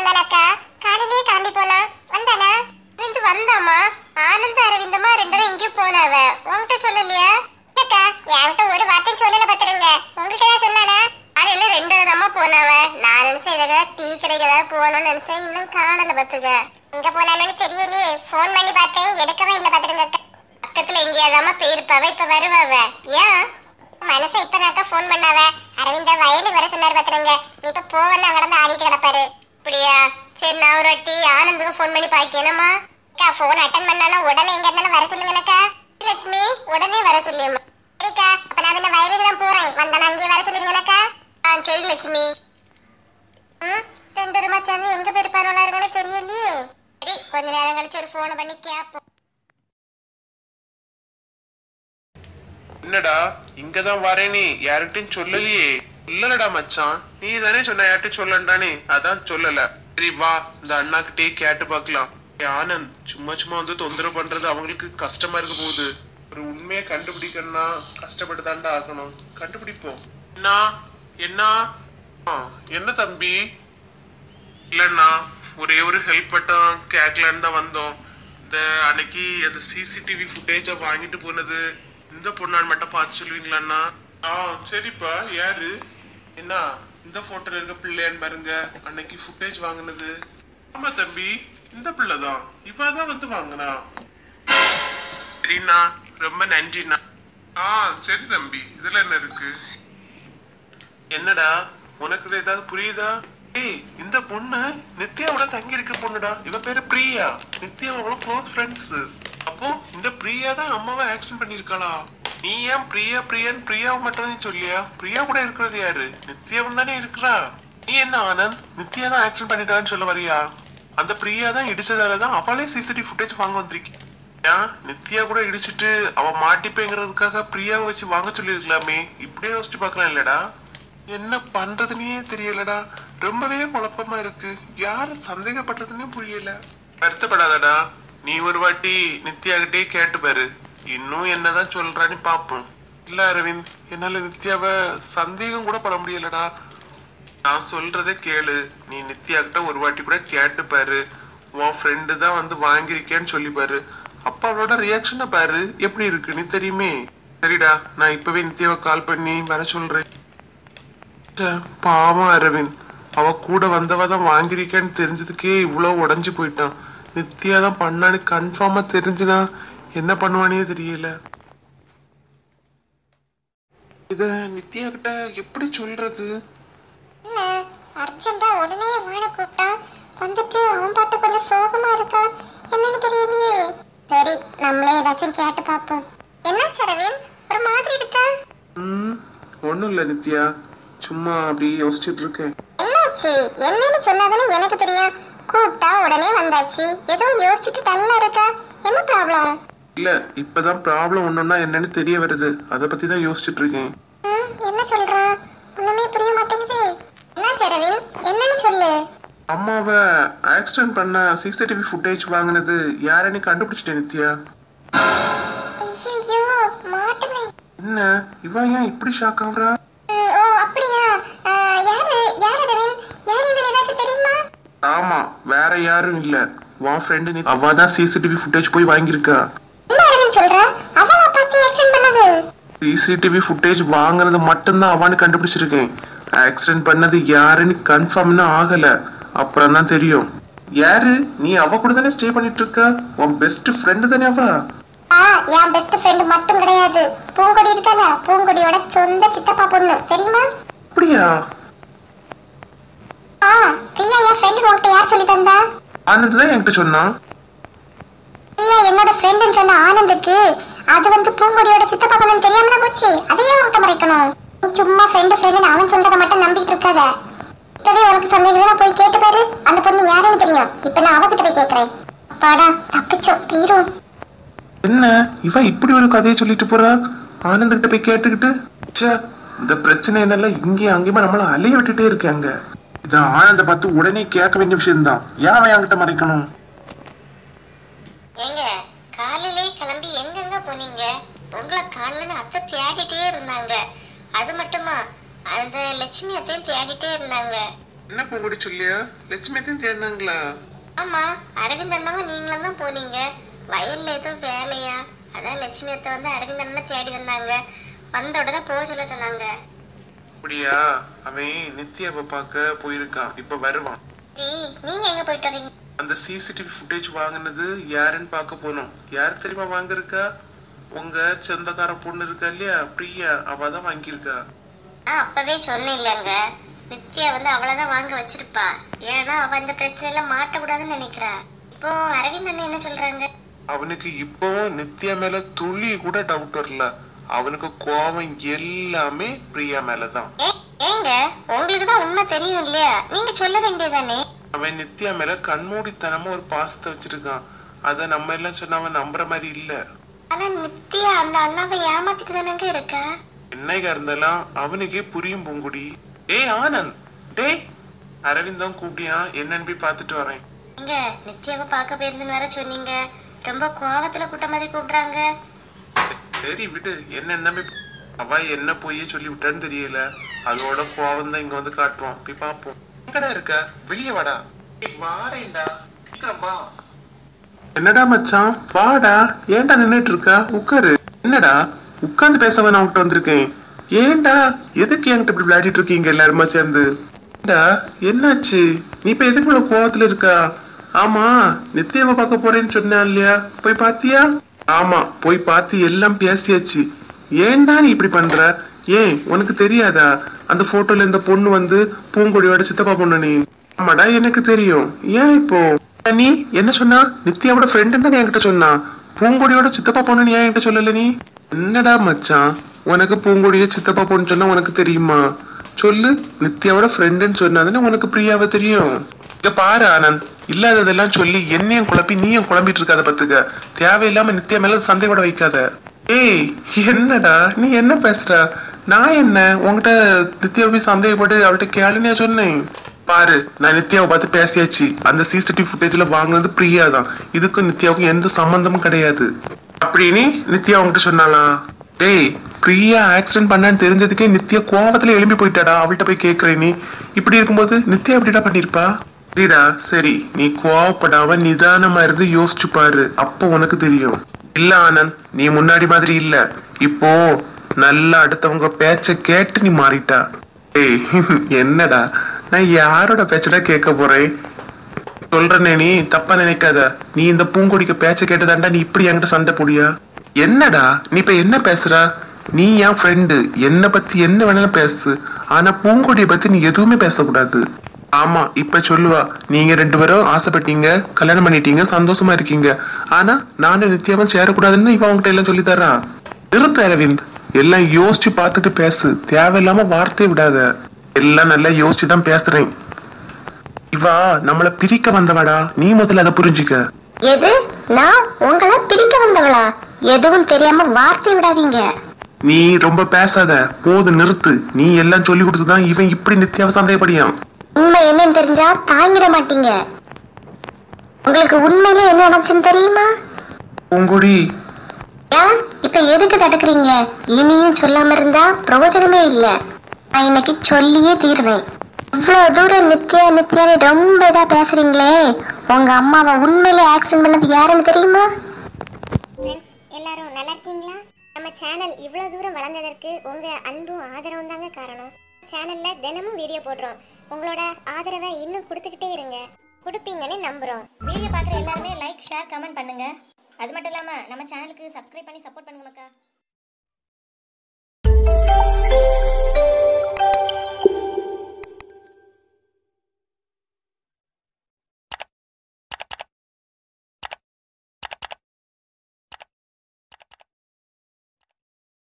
வந்தானாக்கா காலையிலே கிளம்பி போனா வந்தானா அரவிந்த் வந்தாமா ஆனந்த் அரவிந்தமா ரெண்டு பேரும் எங்கேயும் போனாவ உன்கிட்ட சொல்லலையா இல்லக்கா என்கிட்ட ஒரு வார்த்தை சொல்லல பாத்துருங்க உங்ககிட்ட தான் சொன்னானா காலையில ரெண்டு விதமா போனாவ நான் நினைச்சேன் ஏதாவது டீ கடைக்கு ஏதாவது போகணும்னு நினைச்சேன் இன்னும் காணல பாத்துக்க எங்க போனானு தெரியலையே ஃபோன் பண்ணி பார்த்தேன் எடுக்கவே இல்லை பாத்துருங்க பக்கத்துல எங்கேயாதாம போயிருப்பாவ இப்ப வருவாவ ஏன் மனச இப்பதாக்கா ஃபோன் பண்ணாவ அரவிந்த வயலுக்கு வர சொன்னாரு பாத்துருங்க நீ இப்ப போவன்னு அங்க இருந்து ஆடிட்டு கிடப்பாரு அப்படியா சரி நான் ஒரு வாட்டி ஆனந்துக்கு ஃபோன் பண்ணி பாக்கணுமா அக்கா ஃபோன் அட்டன் பண்ணானா உடனே எங்க இருந்தாலும் வர சொல்லுங்கக்கா லட்சுமி உடனே வர சொல்லியம்மா சரிக்கா அப்ப நான் இந்த வயலுக்கு தான் போறேன் வந்தானா அங்கேயே வர சொல்லுங்கக்கா ஆ சரி லட்சுமி ம் ரெண்டு ரூபா சேர்ந்து எங்க போயிருப்பாரோலாம் இருக்குன்னு தெரியலையே சரி கொஞ்ச நேரம் கழிச்சு ஒரு ஃபோனை பண்ணி கேப்போம் என்னடா இங்கதான் வரேனே யார்கிட்டயும் சொல்லலையே சொல்லலடா மச்சான் நீ தானே சொன்ன யார்கிட்டயும் சொல்லண்டானே அதான் சொல்லல சரி வா இந்த அண்ணா கிட்டே கேட்டு பார்க்கலாம் ஏய், ஆனந்த் சும்மா சும்மா வந்து தொந்தரவு பண்றது அவங்களுக்கு கஷ்டமா இருக்க போகுது ஒரு உண்மையை கண்டுபிடிக்கணும்னா கஷ்டப்பட்டு தாண்டா ஆகணும் கண்டுபிடிப்போம் என்ன என்ன ஆ, என்ன தம்பி இல்லண்ணா ஒரே ஒரு ஹெல்ப் மட்டும் கேட்கலான்னு தான் வந்தோம் இந்த அன்னைக்கு அந்த சிசிடிவி ஃபுட்டேஜை வாங்கிட்டு போனது இந்த பொண்ணான்னு மட்டும் பார்த்து சொல்லுவீங்களாண்ணா ஆ சரிப்பா யாரு என்ன இந்த போட்டோல இருக்க பிள்ளையான்னு பாருங்க அன்னைக்கு ஃபுட்டேஜ் வாங்கினது ஆமா தம்பி இந்த பிள்ளை தான் இவ தான் வந்து வாங்கினா சரிண்ணா ரொம்ப நன்றிண்ணா ஆ சரி தம்பி இதுல என்ன இருக்கு என்னடா உனக்கு இது ஏதாவது புரியுதா ஏய் இந்த பொண்ணு நித்யாவோட தங்கி இருக்க பொண்ணுடா இவ பேரு பிரியா நித்யா அவளோட க்ளோஸ் ஃப்ரெண்ட்ஸ் அப்போ இந்த பிரியா தான் அம்மாவை ஆக்சிடென்ட் பண்ணிருக்காளா நீ ஏன் பிரியா பிரியான்னு பிரியாவை மட்டும் சொல்லியா பிரியா கூட இருக்கிறது யாரு நித்யாவும் தானே இருக்கிறா நீ என்ன ஆனந்த் நித்யா தான் ஆக்சிடென்ட் பண்ணிட்டான்னு சொல்ல வரியா அந்த பிரியா தான் இடிச்சதால தான் அவளே சிசிடிவி ஃபுட்டேஜ் வாங்க வந்திருக்கேன் ஏன் நித்யா கூட இடிச்சிட்டு அவ மாட்டிப்பேங்கிறதுக்காக பிரியாவை வச்சு வாங்க சொல்லிருக்கலாமே இப்படியே யோசிச்சு பார்க்கலாம் இல்லடா என்ன பண்றதுனே தெரியலடா ரொம்பவே குழப்பமா இருக்கு யார சந்தேகப்படுறதுனே புரியல வருத்தப்படாதடா நீ ஒரு வாட்டி நித்யாகிட்டே கேட்டு பாரு இன்னும் என்னதான் சொல்றான்னு பாப்போம் இல்ல அரவிந்த் என்னால நித்யாவை சந்தேகம் கூட பட முடியலடா நான் சொல்றதை கேளு நீ நித்யா கிட்ட ஒரு வாட்டி கூட கேட்டு பாரு உன் ஃப்ரெண்டு தான் வந்து வாங்கியிருக்கேன்னு சொல்லி பாரு அப்ப அவளோட ரியாக்ஷனை பாரு எப்படி இருக்குன்னு தெரியுமே சரிடா நான் இப்பவே நித்யாவை கால் பண்ணி வர சொல்றேன் ச்சே, பாவம் அரவிந்த் அவ கூட வந்தவ தான் வாங்கியிருக்கேன்னு தெரிஞ்சதுக்கே இவ்வளவு உடைஞ்சு போயிட்டான் நித்யா தான் பண்ணான்னு கன்ஃபார்மா தெரிஞ்சுனா என்ன பண்ணுவானே தெரியல இத நித்யா கிட்ட எப்படி சொல்றது என்ன அர்ஜென்ட்டா உடனே வாழ கூப்பிட்டான் வந்துட்டு அவன் பாட்டு கொஞ்சம் சோகமா இருக்கா என்னன்னு தெரியலையே சரி நம்மளே ஏதாச்சும் கேட்டு பார்ப்போம் என்ன சரவின் ஒரு மாதிரி இருக்கா ம் ஒண்ணும் இல்ல நித்யா சும்மா அப்படி யோசிச்சுட்டு இருக்கேன் என்னாச்சு என்னன்னு சொன்னாதானே எனக்கு தெரியும் கூப்பிட்டா உடனே வந்தாச்சு ஏதோ யோசிச்சுட்டு டல்லா இருக்கா என்ன ப்ராப்ளம் இல்ல இப்பதான் ப்ராப்ளம் ஒண்ணுன்னா என்னன்னு தெரிய வருது அத பத்தி தான் யோசிச்சுட்டு இருக்கேன் ம், என்ன சொல்றா ஒண்ணுமே புரிய மாட்டேங்குது என்ன சரவின் என்னன்னு சொல்லு அம்மாவை ஆக்சிடென்ட் பண்ண சிசிடிவி ஃபுட்டேஜ் வாங்கினது யாருன்னு கண்டுபிடிச்சிட்டேன் நித்யா ஐயோ மாட்டுமே என்ன இவ ஏன் இப்படி ஷாக் ஆகுறா ம், ஓ அப்படியா ஆ, யாரு யாரு ரவின் யாரு இவன் ஏதாச்சும் தெரியுமா ஆமா வேற யாரும் இல்ல உன் ஃப்ரெண்டு அவ தான் சிசிடிவி ஃபுட்டேஜ் போய் வாங்கியிருக்கா என்ன ரவின் சொல்ற அவளா பார்த்து ஆக்சன் பண்ணது சிசிடிவி ஃபுட்டேஜ் வாங்குறது மட்டும்தான் அவன்னு கண்டுபிடிச்சிருக்கேன் ஆக்சிடென்ட் பண்ணது யாருன்னு கன்ஃபார்ம்னு ஆகல அப்புறம் தான் தெரியும் யாரு நீ அவ கூட தானே ஸ்டே பண்ணிட்டு இருக்க உன் பெஸ்ட் ஃப்ரெண்டு தானே அவ ஆ என் பெஸ்ட் ஃப்ரெண்ட் மட்டும் கிடையாது பூங்கொடி இருக்கல பூங்கொடியோட சொந்த சித்தப்பா பொண்ணு தெரியுமா அப்படியா ஆ பிரியா என் ஃப்ரெண்ட் உன்கிட்ட யார் சொல்லி தந்தா ஆனந்த் தான் என்கிட்ட சொன்னான் பிரியா என்னோட ஃப்ரெண்டுன்னு சொன்ன ஆனந்துக்கு அது வந்து பூங்கொடியோட சித்தப்பா பொண்ணுன்னு தெரியாமல போச்சு அதையே உன்கிட்ட மறைக்கணும் நீ சும்மா ஃப்ரெண்டு ஃப்ரெண்டுன்னு அவன் சொல்றத மட்டும் நம்பிட்டு இருக்காத இப்பவே உனக்கு சந்தேகம் போய் கேட்டு பாரு அந்த பொண்ணு யாருன்னு தெரியும் இப்ப நான் அவகிட்ட போய் கேக்குறேன் அப்பாடா தப்பிச்சோம் தீரும் என்ன இவ இப்படி ஒரு கதையை சொல்லிட்டு போறா ஆனந்த் கிட்ட போய் கேட்டுக்கிட்டு ச்சே இந்த பிரச்சனை என்னெல்லாம் இங்கேயும் அங்கேயுமா நம்மள அலைய விட்டுட்டே இருக்காங்க இத ஆனந்த பார்த்து உடனே கேட்க வேண்டிய விஷயம்தான் ஏன் அவன் என்கிட்ட மறைக்கணும் ஏங்க காலையிலே கிளம்பி எங்கெங்க போனீங்க உங்களை காலையில அத்தை தேடிட்டே இருந்தாங்க அது மட்டுமா அந்த லட்சுமி அத்தையும் தேடிட்டே இருந்தாங்க என்ன பூங்குடி சொல்லியா லட்சுமி தான் தேடினாங்களா ஆமா அரவிந்த் அண்ணாவும் நீங்களும் தான் போனீங்க வயல்ல ஏதோ வேலையா அதான் லட்சுமி அத்தை வந்து அரவிந்த் அண்ணனை தேடி வந்தாங்க வந்த உடனே போக சொல்ல சொன்னாங்க அப்படியா அவன் நித்யாவை பார்க்க போயிருக்கான் இப்ப வருவான் நீ நீங்க எங்க போயிட்டு வரீங்க அந்த சிசிடிவி ஃபுட்டேஜ் வாங்கினது யாருன்னு பார்க்க போனோம் யார் தெரியுமா வாங்கியிருக்கா உங்க சொந்தக்கார பொண்ணு இருக்கா இல்லையா பிரியா அவ தான் வாங்கியிருக்கா ஆ அப்பவே சொன்னேன்லங்க நித்யா வந்து அவ்வளவுதான் வாங்க வச்சிருப்பா ஏன்னா அவ இந்த பிரச்சனையில மாட்டக்கூடாதுன்னு நினைக்கிறா இப்போ அரவிந்த் அண்ணன் என்ன சொல்றாங்க அவனுக்கு இப்போ நித்யா மேல துளி கூட டவுட் வரல அவனுக்கு கோபம் எல்லாமே பிரியா மேலதான் ஏ ஏங்க உங்களுக்கு தான் உண்மை தெரியும் இல்லையா நீங்க சொல்ல வேண்டியதானே அவன் நித்யா மேல கண்மூடித்தனமா ஒரு பாசத்தை வச்சிருக்கான் அத நம்ம எல்லாம் சொன்ன அவன் நம்புற மாதிரி இல்ல ஆனா நித்யா அந்த அண்ணாவை ஏமாத்திட்டு தானங்க இருக்கா என்னைக்கா இருந்தாலும் அவனுக்கே புரியும் பூங்குடி டேய் ஆனந்த் டேய் அரவிந்தான் கூப்பிட்டியான் என்னன்னு போய் பார்த்துட்டு வரேன் நீங்க நித்யாவை பார்க்க போயிருந்துன்னு வேற சொன்னீங்க ரொம்ப கோவத்துல கூட்ட மாதிரி கூப்பிடுறாங்க சரி விடு என்ன என்னமே அவ என்ன போய் சொல்லி விட்டான்னு தெரியல அதோட கோவம் தான் இங்க வந்து காட்டுவான் போய் பாப்போம் எங்கடா இருக்க வெளியே வாடா ஏய், வாரேன்டா சீக்கிரம் வா என்னடா மச்சான் வாடா ஏன்டா நின்னுட்டு இருக்க உட்காரு என்னடா உட்கார்ந்து பேசவா நான் விட்டு வந்திருக்கேன் ஏன்டா எதுக்கு என்கிட்ட இப்படி விளையாடிட்டு இருக்கீங்க எல்லாருமா சேர்ந்து ஏன்டா என்னாச்சு நீ இப்ப எதுக்கு இவ்வளவு கோவத்துல இருக்கா ஆமா நித்யாவை பார்க்க போறேன்னு சொன்னா இல்லையா போய் பாத்தியா ஆமா போய் பார்த்து எல்லாம் பேசியாச்சு ஏன்டா நீ இப்படி பண்ற ஏன் உனக்கு தெரியாதா அந்த போட்டோல இந்த பொண்ணு வந்து பூங்கொடியோட சித்தப்பா பொண்ணு நீ ஆமாடா எனக்கு தெரியும் ஏன் இப்போ நீ என்ன சொன்னா நித்யாவோட ஃப்ரெண்டு தான் என்கிட்ட சொன்னா பூங்கொடியோட சித்தப்பா பொண்ணு நீ ஏன் என்கிட்ட சொல்லல நீ என்னடா மச்சான் உனக்கு பூங்கொடிய சித்தப்பா பொண்ணு சொன்னா உனக்கு தெரியுமா சொல்லு நித்யாவோட ஃப்ரெண்டுன்னு சொன்னாதானே உனக்கு பிரியாவை தெரியும் இங்க பாரு ஆனந்த் இல்லாததெல்லாம் சொல்லி என்னையும் குழப்பி நீயும் குழம்பிட்டு இருக்காத பத்துக்க தேவையில்லாம நித்யா மேல சந்தேகப்பட வைக்காத ஏய் என்னடா நீ என்ன பேசுற நான் என்ன உன்கிட்ட நித்யாவை போய் சந்தேகப்பட்டு அவள்கிட்ட கேளுனே சொன்னேன் பாரு நான் நித்யாவை பார்த்து பேசியாச்சு அந்த சிசிடிவி ஃபுட்டேஜ்ல வாங்குனது பிரியா தான் இதுக்கும் நித்யாவுக்கும் எந்த சம்பந்தமும் கிடையாது அப்படின்னு நித்யா உன்கிட்ட சொன்னாளா டேய் பிரியா ஆக்சிடென்ட் பண்ணான்னு தெரிஞ்சதுக்கே நித்யா கோவத்துல எழும்பி போயிட்டாடா அவள்கிட்ட போய் கேக்குறேன் நீ இப்படி இருக்கும்போது நித்யா எப்படிடா பண்ணிருப்பா சரிடா சரி நீ கோவப்படாம நிதானமா இருந்து யோசிச்சு பாரு அப்போ உனக்கு தெரியும் இல்ல ஆனந்த் நீ முன்னாடி மாதிரி இல்ல இப்போ நல்லா அடுத்தவங்க பேச்ச கேட்டு நீ மாறிட்டா ஏய் என்னடா நான் யாரோட பேச்சடா கேட்க போறேன் சொல்றனே நீ தப்பா நினைக்காத நீ இந்த பூங்கொடிக்கு பேச்ச கேட்டதாண்டா நீ இப்படி என்கிட்ட சண்டை போடியா என்னடா நீ இப்ப என்ன பேசுற நீ என் ஃப்ரெண்டு என்ன பத்தி என்ன வேணாலும் பேசு ஆனா பூங்கொடிய பத்தி நீ எதுவுமே பேசக்கூடாது ஆமா இப்ப சொல்லுவா நீங்க ரெண்டு பேரும் ஆசைப்பட்டீங்க கல்யாணம் பண்ணிட்டீங்க சந்தோஷமா இருக்கீங்க ஆனா நானும் நித்தியமா சேரக்கூடாதுன்னு இவன் உங்ககிட்ட எல்லாம் சொல்லி தரா நிறுத்து அரவிந்த் எல்லாம் யோசிச்சு பார்த்துட்டு பேசு தேவையில்லாம வார்த்தையை விடாத எல்லாம் நல்லா யோசிச்சு தான் பேசுறேன் இவா நம்மள பிரிக்க வந்தவடா நீ முதல்ல அதை புரிஞ்சுக்க எது நான் உங்களை பிரிக்க வந்தவளா எதுவும் தெரியாம வார்த்தை விடாதீங்க நீ ரொம்ப பேசாத போது நிறுத்து நீ எல்லாம் சொல்லி கொடுத்துதான் இவன் இப்படி நித்தியாவ சந்தேகப்படியான் உண்மை என்னன்னு தெரிஞ்சா தாங்கிட மாட்டீங்க உங்களுக்கு உண்மையிலே என்ன நினைச்சுன்னு தெரியுமா பூங்குடி ஏன் இப்ப எதுக்கு தடுக்கிறீங்க இனியும் சொல்லாம இருந்தா பிரயோஜனமே இல்ல நான் இன்னைக்கு சொல்லியே தீருவேன் இவ்வளவு தூரம் நித்யா நித்யான்னு ரொம்ப இதா பேசுறீங்களே உங்க அம்மாவை உண்மையிலே ஆக்சிடென்ட் பண்ணது யாருன்னு தெரியுமா ஃப்ரெண்ட்ஸ் எல்லாரும் நல்லா இருக்கீங்களா நம்ம சேனல் இவ்வளவு தூரம் வளர்ந்ததற்கு உங்க அன்பும் ஆதரவும் தாங்க காரணம் சேனல்ல தினமும் வீடியோ போடுறோம் உங்களோட ஆதரவை இன்னும் கொடுத்துக்கிட்டே இருங்க கொடுப்பீங்கன்னு நம்புறோம் வீடியோ பார்க்குற எல்லாருமே லைக் ஷேர் கமெண்ட் பண்ணுங்க அது மட்டும் இல்லாம நம்ம சேனலுக்கு சப்ஸ்கிரைப் பண்ணி சப்போர்ட் பண்ணுங்க மக்கா